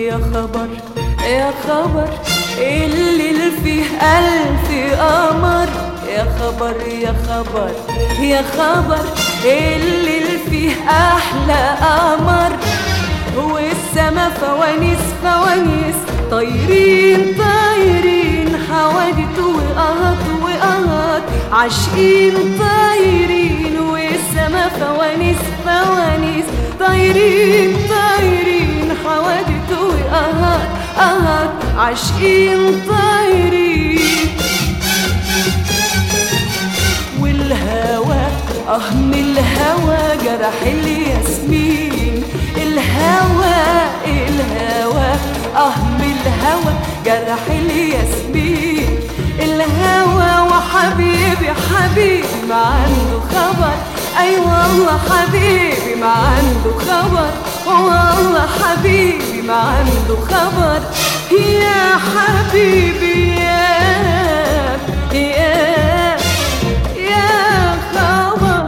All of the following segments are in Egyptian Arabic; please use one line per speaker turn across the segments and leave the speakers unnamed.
يا خبر يا خبر اللي فيه ألف قمر يا خبر يا خبر يا خبر اللي فيه أحلى قمر والسما فوانيس فوانيس طايرين طايرين حوادث وقهط وقهط عاشقين طايرين والسما فوانيس فوانيس طايرين طايرين حوادث وقهط قهط عاشقين طايرين والهوى اه من الهوى جرح الياسمين الهوى الهوى اه من الهوى جرح الياسمين الهوى وحبيبي حبيبي ما عنده خبر اي والله حبيبي ما عنده خبر والله حبيبي ما عنده خبر يا حبيبي يا يا يا خبر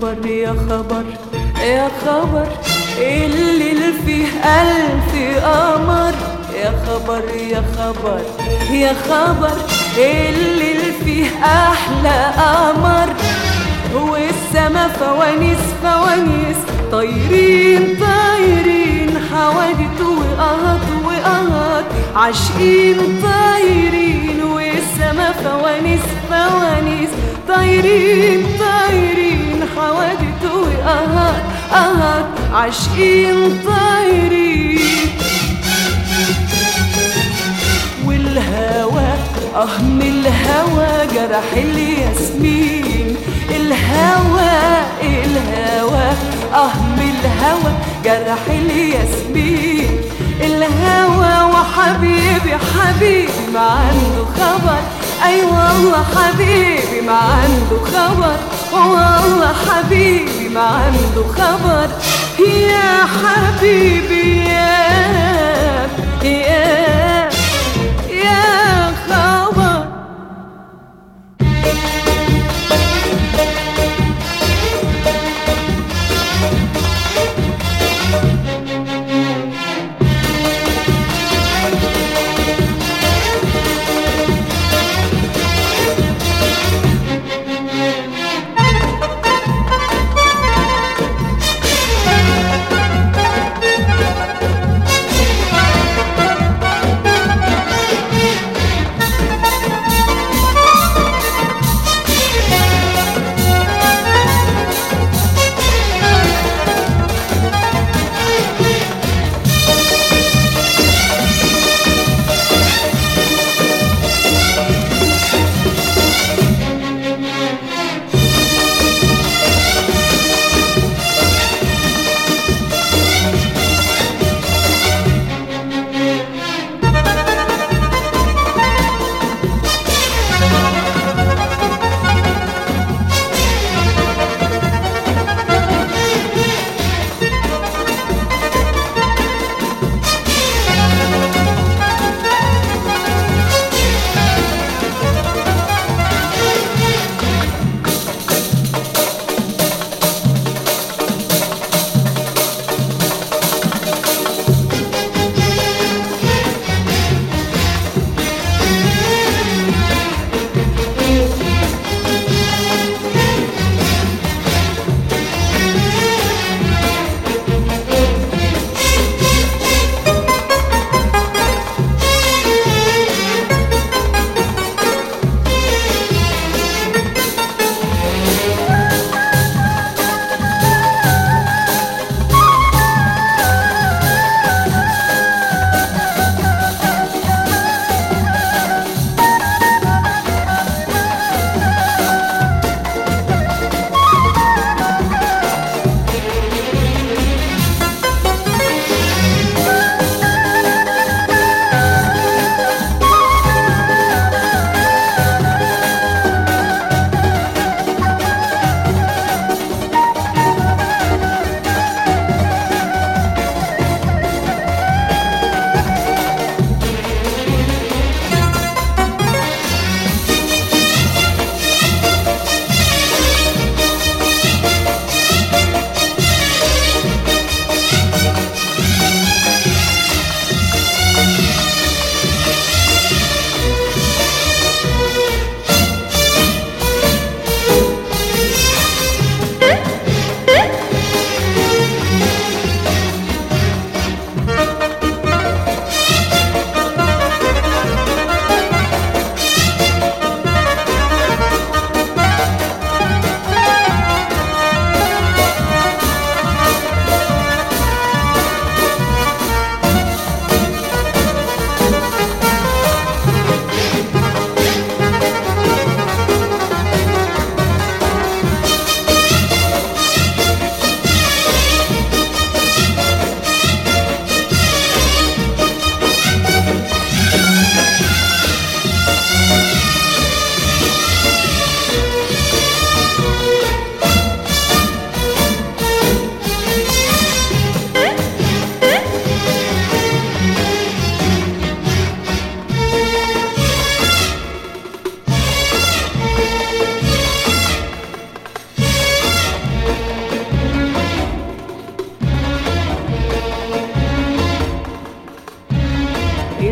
خبر يا خبر يا خبر الليل فيه ألف قمر يا خبر يا خبر يا خبر الليل فيه أحلى قمر والسما فوانيس فوانيس طايرين طايرين حوادث وقهط وقهط عاشقين طايرين والسما فوانيس فوانيس طايرين طايرين حوادث وقهط قهط عاشقين طايرين والهوى اه من الهوى جرح الياسمين الهوى الهوى اه من الهوى جرح الياسمين الهوى وحبيبي حبيبي ما عنده خبر اي والله حبيبي ما عنده خبر والله حبيبي ما عنده خبر يا حبيبي يا يا يا خبر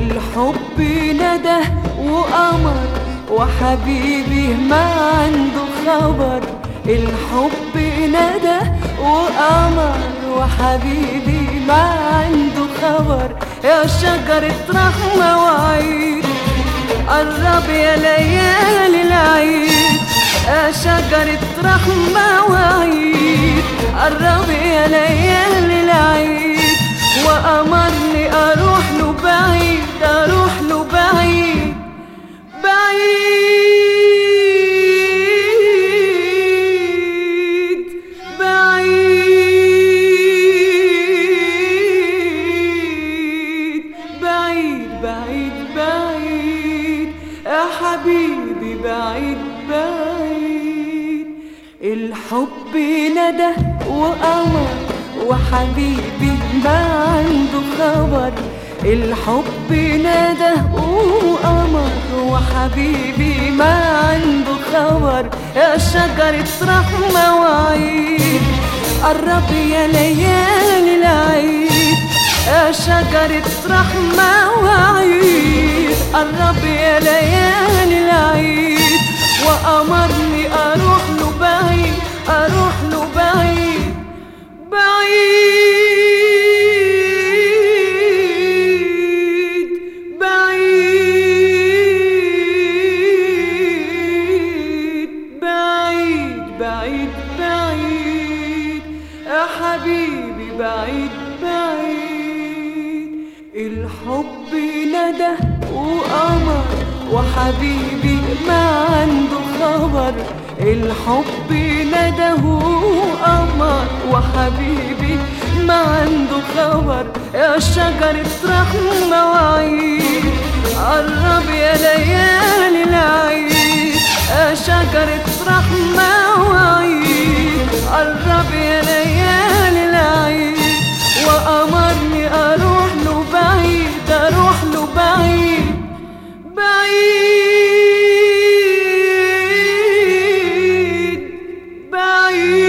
الحب ندى وقمر وحبيبي ما عنده خبر الحب ندى وقمر وحبيبي ما عنده خبر يا شجرة رحمة وعيد قرب يا ليالي العيد يا شجرة رحمة وعيد قرب يا ليالي العيد وأمرني أروح له بعيد أروح له بعيد بعيد بعيد بعيد بعيد بعيد يا حبيبي بعيد بعيد الحب ندى وقمر وحبيبي ما عنده خبر الحب ندى وقمر وحبيبي ما عنده خبر يا شجرة رحمة وعيد قرب يا ليالي العيد يا شجرة رحمة وعيد قرب يا ليالي العيد وأمرني أروح له بعيد أروح له بعيد بعيد بعيد بعيد بعيد بعيد يا حبيبي بعيد بعيد الحب ندى وقمر وحبيبي ما عنده خبر الحب ندى وقمر وحبيبي ما عنده خبر يا شجرة رحمة وعيد قرب يا ليالي العيد يا شجرة رحمة وعيد قرب يا ليالي العيد وأمرني أروح له بعيد أروح له بعيد بعيد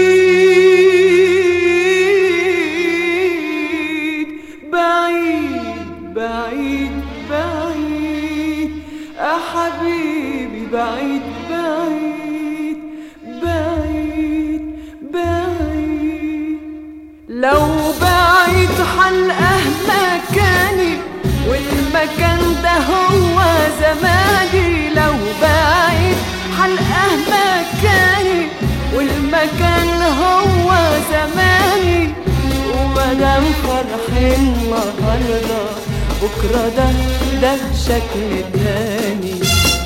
بعيد بعيد بعيد بعيد يا حبيبي بعيد بعيد بعيد بعيد لو بعيد حلقه مكاني والمكان ده هو زماني لو بعيد حلقه مكاني والمكان هو زماني ومدام فرحين النهارده بكره ده ده شكل تاني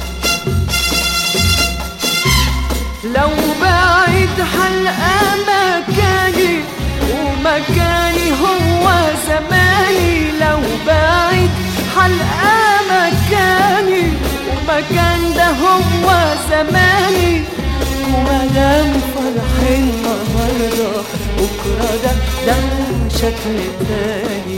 لو بعيد حلقة مكاني ومكاني هو زماني لو بعيد حلقة مكاني ومكان ده هو زماني ومدام فرحين النهارده بكره ده ده شكل تاني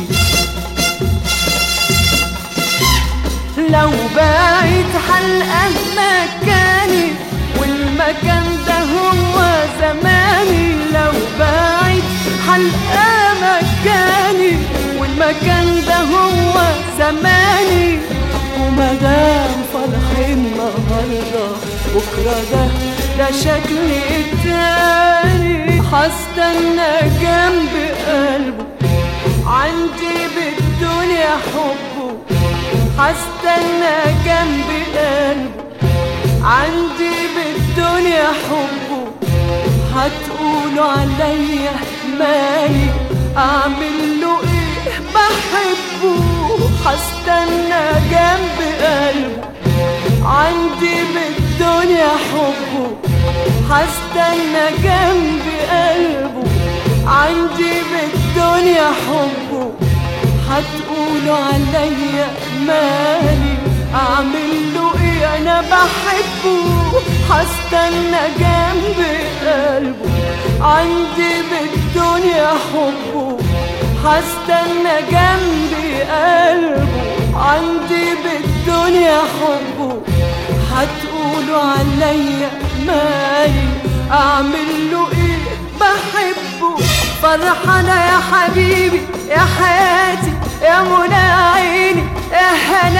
لو بعيد حلقة مكاني والمكان ده هو زماني لو بعيد حلقة مكاني والمكان ده هو زماني ومدام فرحين النهارده بكره ده ده شكل التاني هستنى جنب قلبه عندي بالدنيا حبه هستنى جنب قلبه عندي بالدنيا حبه هتقولوا عليا مالي اعمل له ايه بحبه هستنى جنب قلبه عندي بالدنيا حبه هستنى جنب قلبه عندي بالدنيا حبه هتقولوا عليا مالي اعمل له ايه انا بحبه هستنى جنب قلبه عندي بالدنيا حبه هستنى جنب قلبه عندي بالدنيا حبه هتقولوا عليا مالي اعمل له ايه بحبه فرحانة يا حبيبي يا حياتي يا منى عيني يا هلا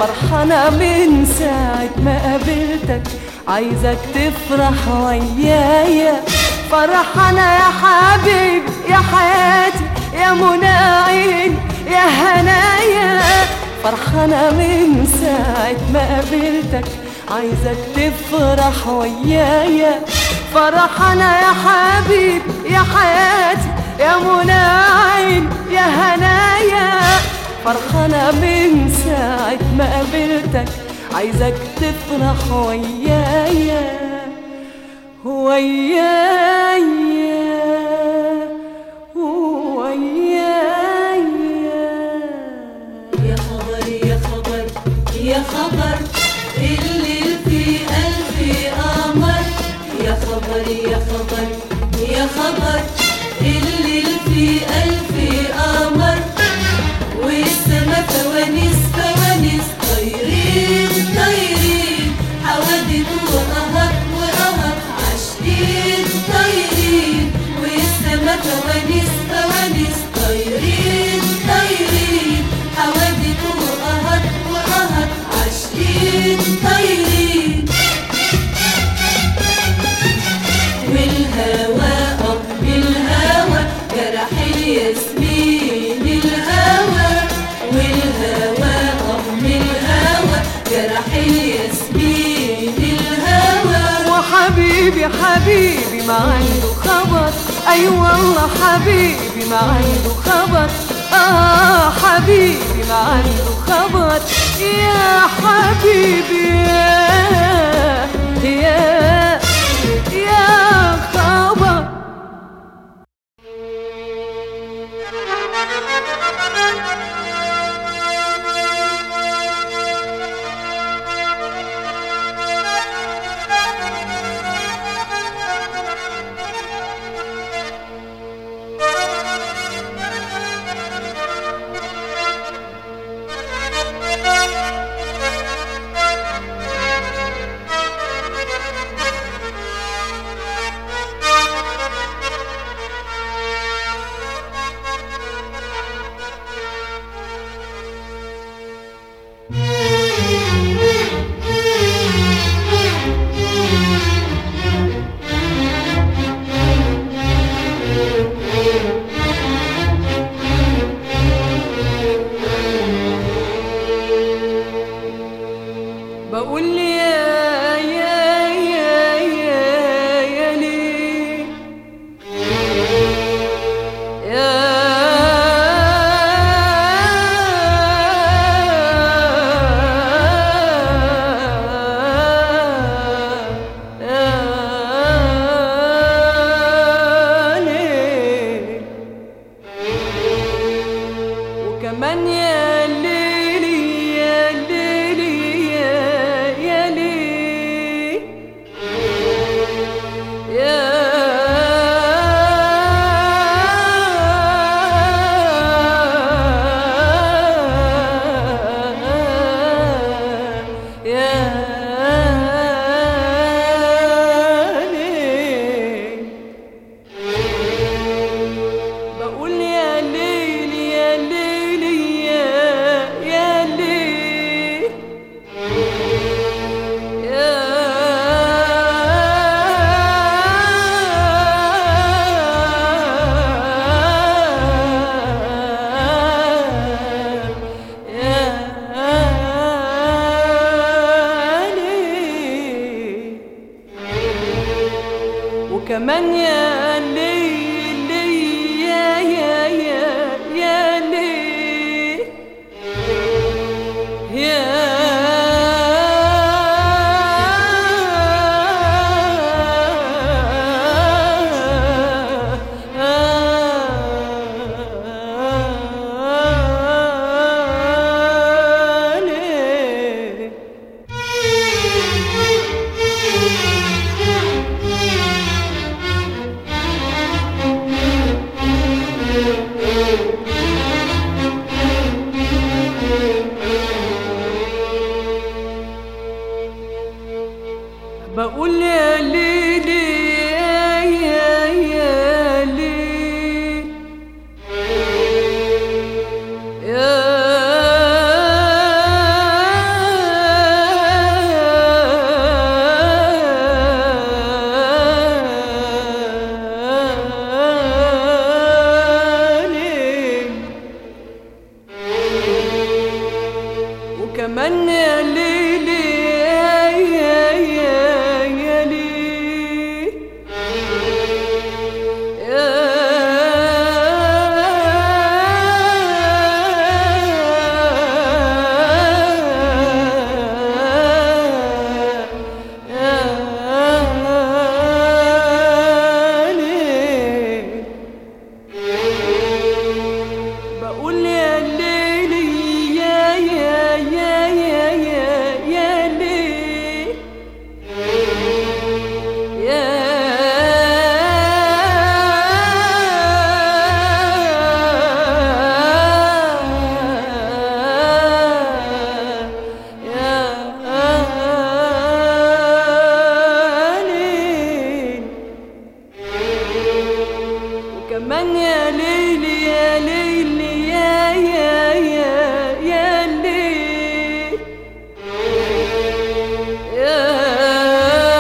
فرحانة من ساعة ما قابلتك عايزك تفرح ويايا فرحانة يا حبيب يا حياتي يا منى عيني يا هنايا فرحانة من ساعة ما قابلتك عايزك تفرح ويايا فرحانة يا حبيب يا حياتي يا منى عيني يا هنايا فرحانة من ساعة ما قابلتك عايزك تفرح ويايا ويايا ويايا
يا خبر يا خبر يا خبر الليل في قلبي قمر يا خبر يا خبر يا خبر الليل في قلبي قمر والسما فوانيس فوانيس طايرين طايرين حوادث وقهر وقهر عاشقين طايرين والسما فوانيس فوانيس طايرين طايرين حوادث وقهر وقهر عاشقين طايرين والهوى قبل الهوى جرح الياسمين الهوى والهوى قبل الهوى جرح الياسمين الهوى
وحبيبي حبيبي ما عنده خبر اي والله حبيبي ما عنده خبر اه حبيبي ما عنده خبر يا حبيبي يا يا يا خبر بقول لي يا يا يا يا يا ليه يا يا ليه وكمان يا ليلي يا ليلي يا يا ليلي يا يا ليل بقول يا ليل يا ليل يا يا ليل يا يا ليل وكمان يا ليل يا يا يا يا ليل يا ليل وكمان يا ليلي يا يا يا يا ليل بقول يا ليلي يا يا يا يا يا يا ليل يا ليل وكمان يا ليلي يا ليلي يا يا يا يا ليل يا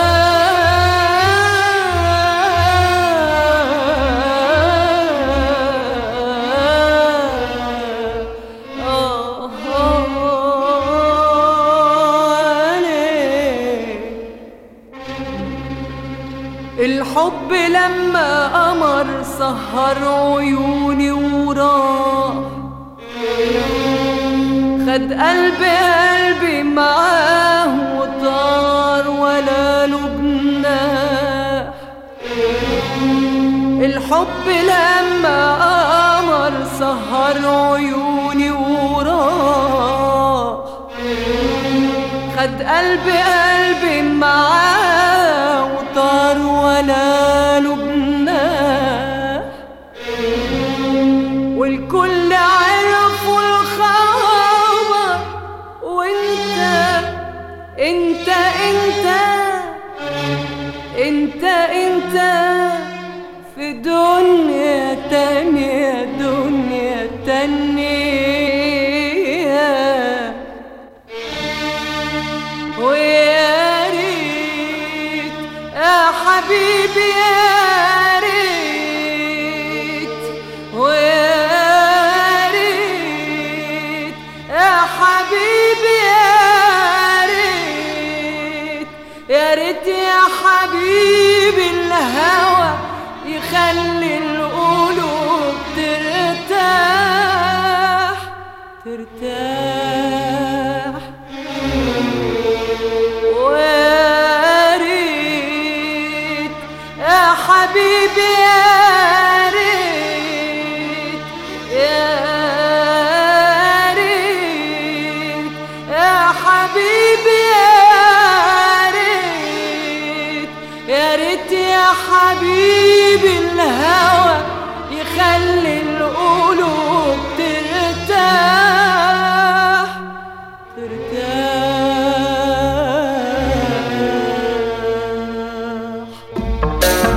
آه عليك الحب لما قمر سهر عيوني وراح خد قلبي قلبي معاه وطار ولا له جناح الحب لما قمر سهر عيوني وراح خد قلبي قلبي معاه وطار ولا له جناح والكل عرفوا الخبر وانت انت انت انت انت في دنيا تانية دنيا تانية ويا ريت يا حبيبي يا ريت ويا ريت يا حبيبي يا ريت يا ريت يا حبيبي الهوى يخلي القلوب ترتاح ترتاح وريت يا حبيبي يا ريت يا ريت يا حبيبي يا ريت يا ريت يا حبيبي الهوى يخلي القلوب ترتاح ترتاح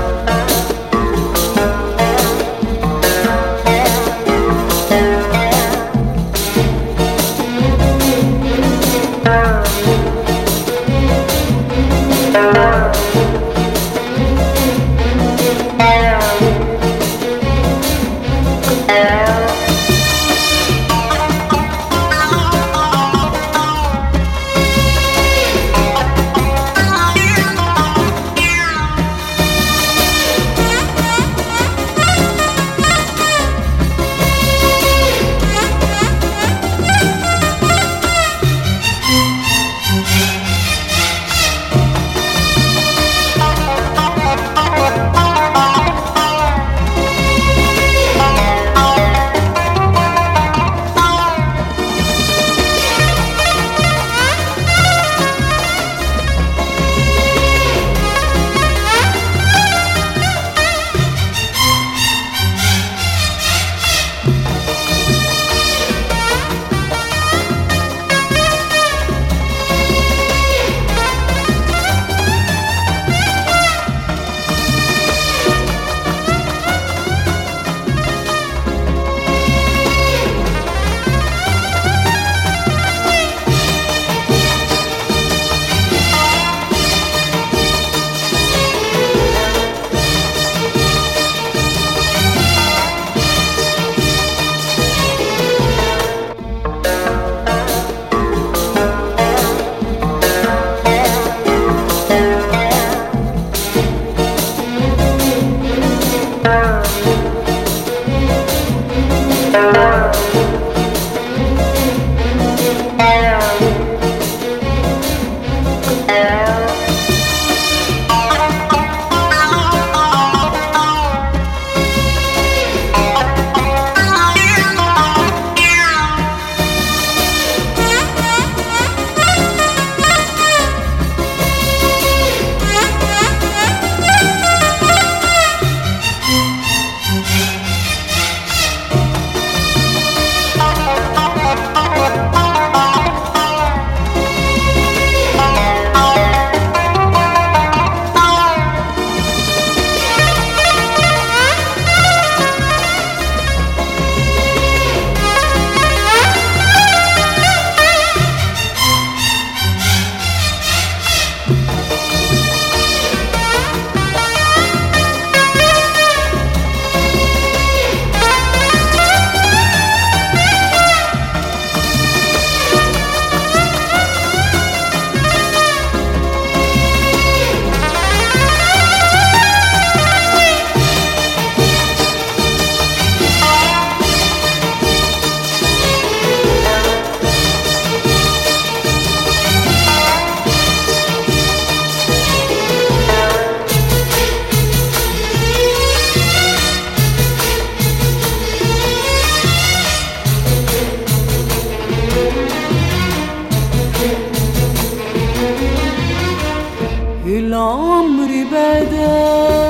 العمر بدا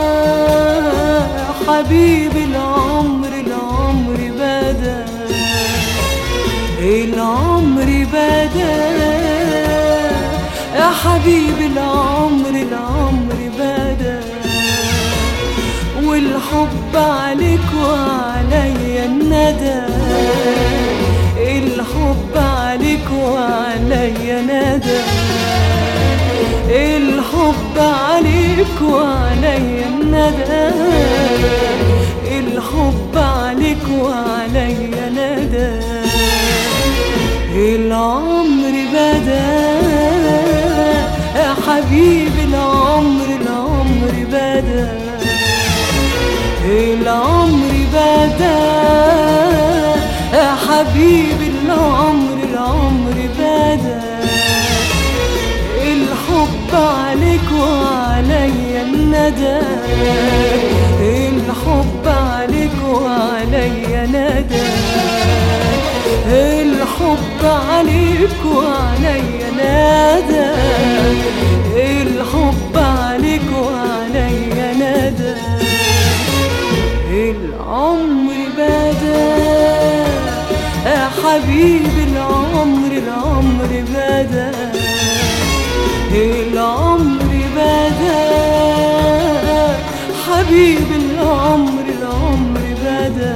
حبيبي العمر العمر بدا العمر بدا يا حبيبي العمر العمر بدا والحب عليك وعليا الندى الحب عليك وعليا ندى الحب عليك وعليا الندى الحب عليك وعليا ندى العمر بدا يا حبيبي العمر العمر بدا العمر بدا يا حبيبي العمر العمر بدا الحب عليك وعليا الندى الحب عليك وعليا ندى الحب عليك وعليا ندى الحب عليك وعليا ندى العمر بدا يا حبيبي العمر العمر بدا العمر بدا حبيبي العمر العمر بدا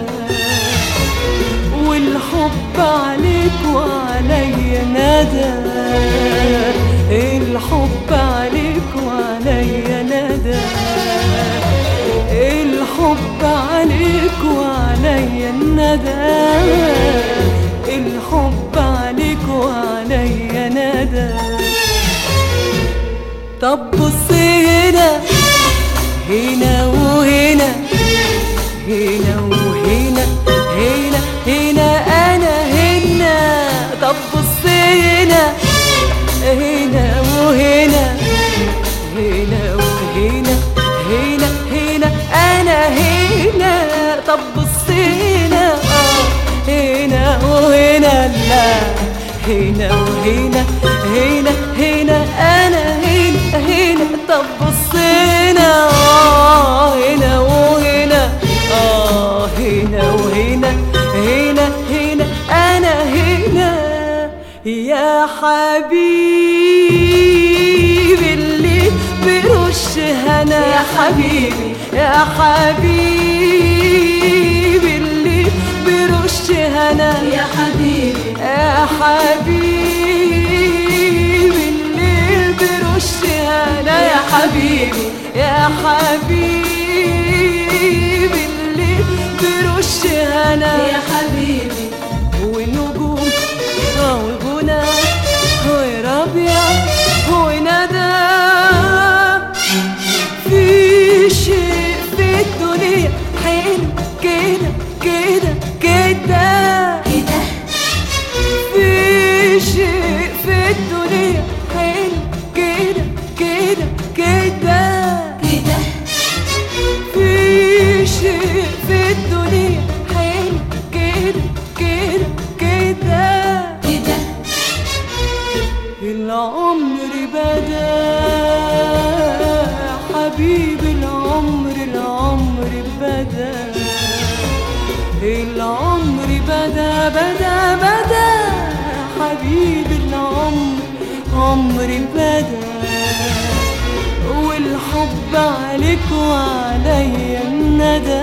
والحب عليك وعليا ندى الحب عليك وعليا ندى الحب عليك وعليا الندى الحب عليك وعليا ندى طب بص هنا هنا وهنا هنا وهنا هنا هنا انا هنا طب بص هنا هنا وهنا هنا وهنا هنا هنا انا هنا طب بص هنا اه هنا وهنا لا هنا وهنا هنا هنا انا هنا هنا طب بص هنا اه هنا وهنا اه هنا وهنا هنا هنا انا هنا يا حبيبي اللي برش هنا
يا حبيبي
يا حبيبي اللي برش هنا
يا حبيبي
يا حبيبي اللي برش هنا يا حبيبي يا حبيبي اللي برش هنا
يا حبيبي
ونجوم وغنى وربيع وندى في شيء في الدنيا حلو كده كده كده
كده
في شيء في الدنيا حلو كده كده كده
كده
في شيء في الدنيا حلو كده كده كده
كده
العمر بدا حبيبي العمر العمر بدا العمر بدا بدا بدا حبيبي العمر عمر بدا والحب عليك وعليا الندى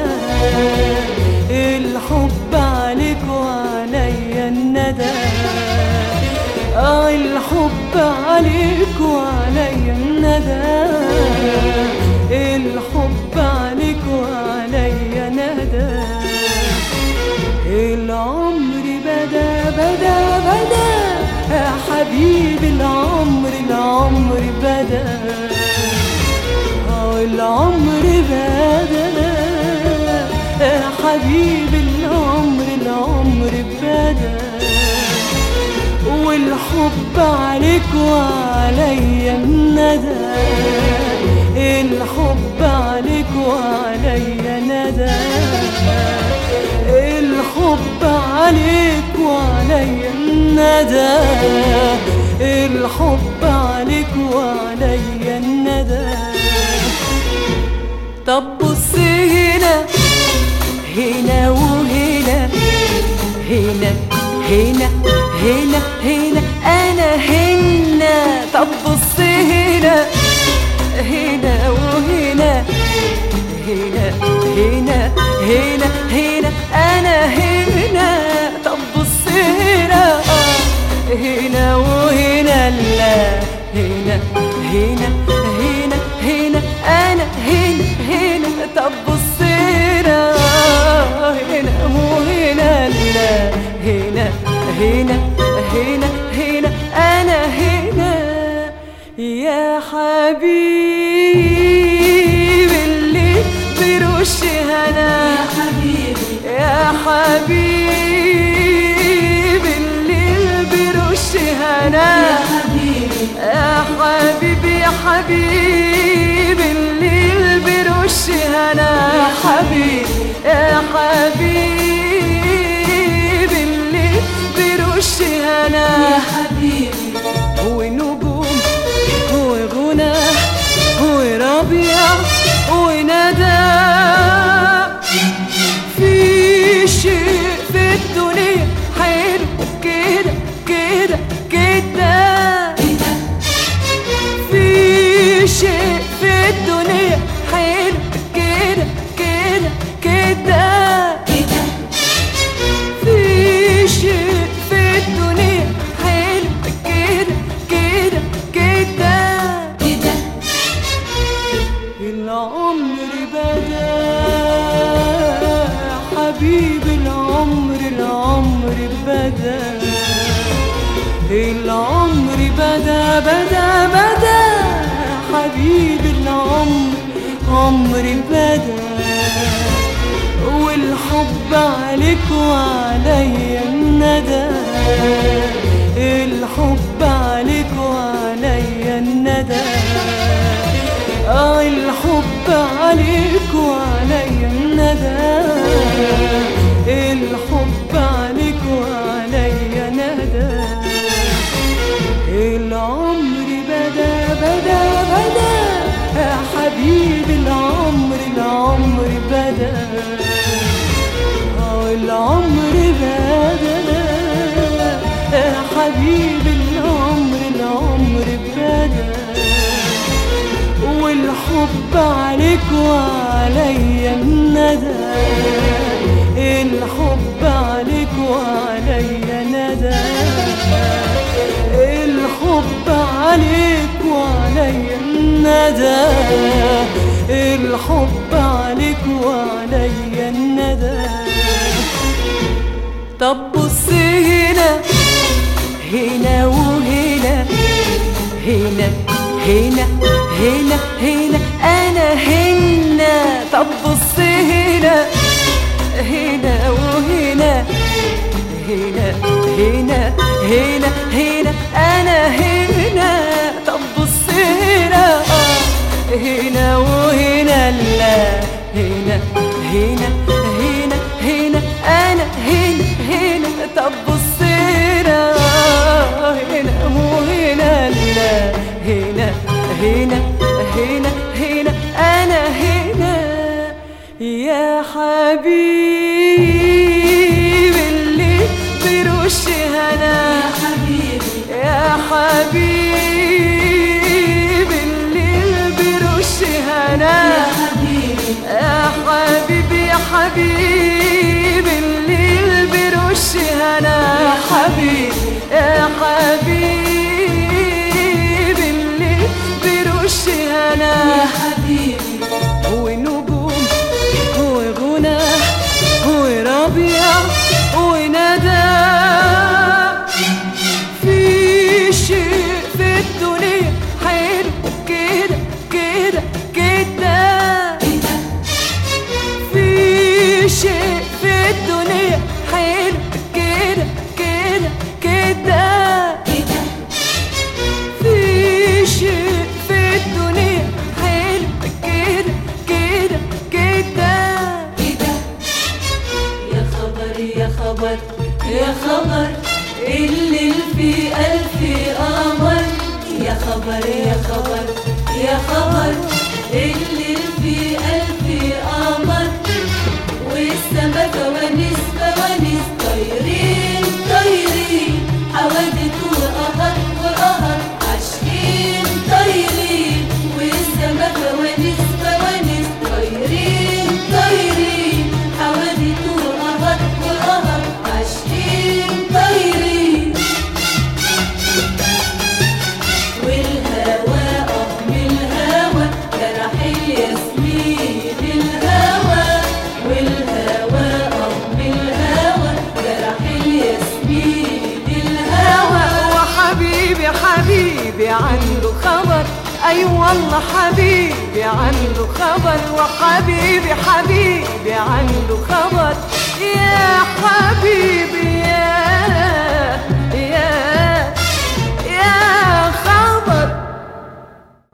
الحب عليك وعليا الندى آه الحب عليك وعليا الندى الحب عليك وعليا ندى العمر بدا بدا بدا يا حبيبي العمر العمر بدا آه العمر بدا يا حبيبي العمر العمر بدا والحب عليك وعليا الندى الحب عليك وعليا ندى الحب عليك وعليا الندى الحب عليك وعليا الندى طب بص هنا هنا وهنا هنا هنا هنا هنا انا هنا طب بص هنا هنا وهنا هنا هنا هنا هنا انا هنا طب بص هنا آه، هنا وهنا لا هنا هنا هنا هنا انا هنا هنا طب بص هنا آه، هنا وهنا لا هنا هنا هنا هنا انا هنا يا حبيبي اللي برش هنا
يا حبيبي
يا حبيبي اللي برش هنا
يا حبيبي
يا حبيبي يا حبيبي اللي برش هنا يا حبيبي يا حبيبي اللي برش هنا
يا حبيبي
ونجوم وغنى وربيع وندى في شيء في الدنيا حلو كده كده كده
كده
في شيء في الدنيا حلو كده كده كده
كده
في شيء في الدنيا حلو كده كده كده
كده
العمر بدا حبيبي العمر العمر بدا العمر بدا بدا بدا حبيبي العمر عمر بدا والحب عليك وعليا الندى الحب عليك وعليا الندى آه الحب عليك وعليا الندى الحب عليك وعليا ندى العمر بدا بدا بدا يا حبيبي العمر العمر بدا آه العمر بدا يا حبيبي العمر العمر بدا والحب عليك وعليا الندى الحب عليك وعليا ندى الحب عليك وعليا الندى الحب عليك وعليا الندى طب بص هنا هنا وهنا هنا هنا هنا هنا انا هنا طب بص هنا هنا وهنا هنا هنا هنا هنا انا هنا طب بص هنا آه، هنا وهنا لا هنا هنا هنا هنا انا هنا هنا طب بص هنا آه، هنا وهنا لا هنا هنا هنا هنا انا هنا يا حبيبي اللي برش هنا
يا حبيبي
يا حبيبي اللي برش هنا
يا حبيبي
يا حبيبي يا حبيبي اللي برش هنا يا حبيبي يا حبيبي اللي برش هنا
يا حبيبي
ونجوم وغنى وربيع وندى في شيء في الدنيا حلو كده كده كده
كده
في شيء في الدنيا حلو كده كده كده
كده
في شيء في الدنيا حلو كده كده كده
كده يا خبر يا خبر يا خبر الليل في ألف قمر يا خبر يا خبر يا خبر الليل في ألف
والله حبيبي عنده خبر وحبيبي حبيبي عنده خبر يا حبيبي يا